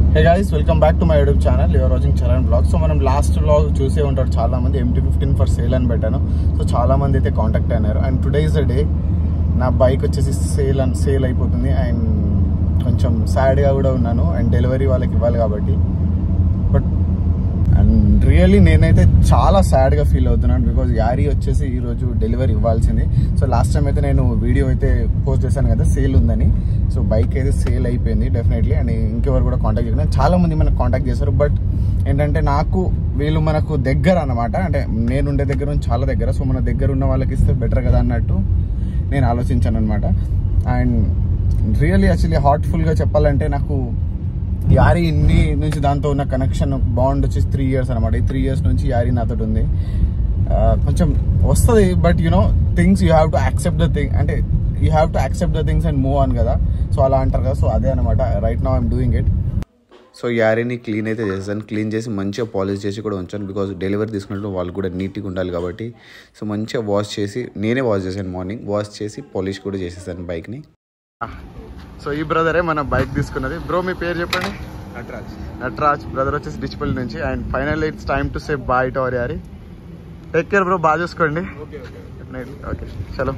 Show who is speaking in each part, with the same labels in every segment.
Speaker 1: hey guys welcome back to my YouTube channel your watching Charan blog so మనం last blog చూసే ఉంటారు చాలా మంది ఎంటీ ఫిఫ్టీన్ ఫర్ సేల్ అని పెట్టాను సో చాలా మంది అయితే కాంటాక్ట్ అయినారు and today is the day నా బైక్ వచ్చేసి సేల్ అని సేల్ అయిపోతుంది అండ్ కొంచెం సాడ్గా కూడా ఉన్నాను అండ్ డెలివరీ వాళ్ళకి ఇవ్వాలి కాబట్టి బట్ అండ్ రియల్లీ నేనైతే చాలా సాడ్గా ఫీల్ అవుతున్నాను బికాజ్ యారీ వచ్చేసి ఈరోజు డెలివరీ ఇవ్వాల్సింది సో లాస్ట్ టైం అయితే నేను వీడియో అయితే పోస్ట్ చేశాను కదా సేల్ ఉందని సో బైక్ అయితే సేల్ అయిపోయింది డెఫినెట్లీ అండ్ ఇంకెవరు కూడా కాంటాక్ట్ చేయలేదు చాలా మంది మనకు కాంటాక్ట్ చేశారు బట్ ఏంటంటే నాకు వీళ్ళు మనకు దగ్గర అన్నమాట అంటే నేను ఉండే దగ్గర నుంచి చాలా దగ్గర సో మన దగ్గర ఉన్న వాళ్ళకి ఇస్తే బెటర్ కదా అన్నట్టు నేను ఆలోచించాను అనమాట అండ్ రియల్లీ యాక్చువల్లీ హార్ట్ఫుల్గా చెప్పాలంటే నాకు యారీ ఇన్ని నుంచి దాంతో ఉన్న కనెక్షన్ బాండ్ వచ్చేసి త్రీ ఇయర్స్ అనమాట ఈ త్రీ ఇయర్స్ నుంచి యారీ నాతో ఉంది ఆ, కొంచెం వస్తుంది but you know things you have to accept the thing అంటే you have to accept the things and move on కదా సో అలా అంటారు కదా సో అదే అనమాట right now I'm doing it
Speaker 2: so యారీని క్లీన్ అయితే చేస్తాను క్లీన్ చేసి మంచిగా పాలిష్ చేసి కూడా ఉంచాను బికాజ్ డెలివరీ తీసుకున్నప్పుడు వాళ్ళు కూడా నీట్గా ఉండాలి కాబట్టి సో మంచిగా వాష్ చేసి నేనే వాష్ చేశాను మార్నింగ్ వాష్ చేసి పాలిష్ కూడా చేసేసాను బైక్ని
Speaker 1: సో ఈ బ్రదరే మన బైక్ తీసుకున్నది బ్రో మీ పేరు చెప్పండి నటరాజ్ బ్రదర్ వచ్చేసి డిచ్పల్లి నుంచి and final it's time to say bye to our యారీ టేక్ కేర్ బ్రో బాగా చూసుకోండి ఓకే చలో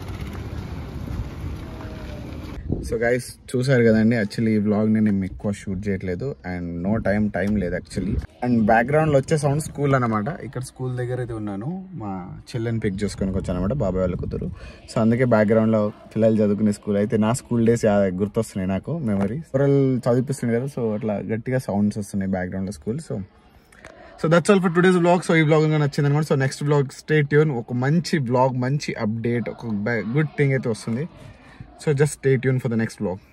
Speaker 1: సో గైస్ చూసారు కదండి యాక్చువల్లీ ఈ వ్లాగ్ నేను ఎక్కువ షూట్ చేయట్లేదు అండ్ నో టైం టైం లేదు యాక్చువల్లీ అండ్ బ్యాక్గ్రౌండ్ లో వచ్చే సౌండ్ స్కూల్ అనమాట ఇక్కడ స్కూల్ దగ్గర అయితే ఉన్నాను మా చెల్లెని పిక్ చేసుకొని వచ్చాను అనమాట బాబాయ్ వాళ్ళ కూతురు సో అందుకే బ్యాక్గ్రౌండ్ లో పిల్లలు చదువుకునే స్కూల్ అయితే నా స్కూల్ డేస్ గుర్తొస్తున్నాయి నాకు మెమరీ పిల్లలు చదివిపిస్తుంది కదా సో అట్లా గట్టిగా సౌండ్స్ వస్తున్నాయి బ్యాక్గ్రౌండ్ లో school so so that's all for today's blog so ఈ బ్లాగ్ నచ్చింది అనమాట so next blog stay tune ఒక మంచి బ్లాగ్ మంచి అప్డేట్ ఒక గుడ్ థింగ్ అయితే వస్తుంది so just stay tune for the next blog